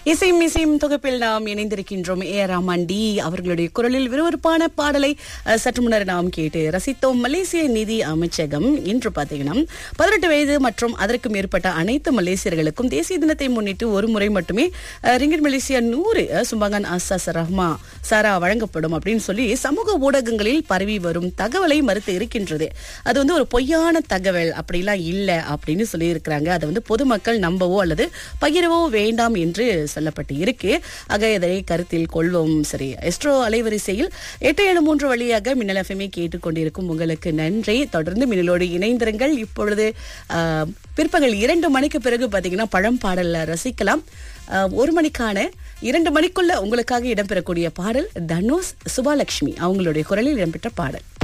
இசையும் இசையும் தொகுப்பில் நாம் இணைந்திருக்கின்றோம் ஏ ஆர் ரஹ்மான் டி அவர்களுடைய குரலில் விறுவிறுப்பான பாடலை அஹ், சற்று முன்னர் நாம் கேட்டு ரசித்தோம் மலேசிய நிதி அமைச்சகம் இன்று பார்த்தீங்கன்னா பதினெட்டு வயது மற்றும் அதற்கு மேற்பட்ட அனைத்து மலேசியர்களுக்கும் தேசிய தினத்தை முன்னிட்டு ஒரு முறை மட்டுமே அஹ், ரிங்கிட் மலேசியா நூறு அஹ், சும்பங்கன் அசாஸ் ரஹ்மா சாரா வழங்கப்படும் அப்படின்னு சொல்லி சமூக ஊடகங்களில் பரவி வரும் தகவலை மறுத்து இருக்கின்றது அது வந்து ஒரு பொய்யான தகவல் அப்படிலாம் இல்லை அப்படின்னு சொல்லி இருக்கிறாங்க அதை வந்து பொதுமக்கள் நம்பவோ அல்லது பகிரவோ வேண்டாம் என்று சொல்லப்பட்டு இருக்கு ஆக இதை கருத்தில் கொள்வோம் சரி எஸ்ட்ரோ அலைவரிசையில் எட்டு ஏழு மூன்று வழியாக மின்னல் எஃப்எம்ஐ கேட்டுக்கொண்டிருக்கும் உங்களுக்கு நன்றி தொடர்ந்து மின்னலோடு இணைந்திருங்கள் இப்பொழுது ஆஹ், பிற்பகல் இரண்டு மணிக்கு பிறகு பாத்தீங்கன்னா பழம் பாடல்ல ரசிக்கலாம் ஆஹ், ஒரு மணிக்கான இரண்டு மணிக்குள்ள உங்களுக்காக இடம்பெறக்கூடிய பாடல் தனுஷ் சுபாலட்சுமி அவங்களுடைய குரலில் இடம்பெற்ற பாடல்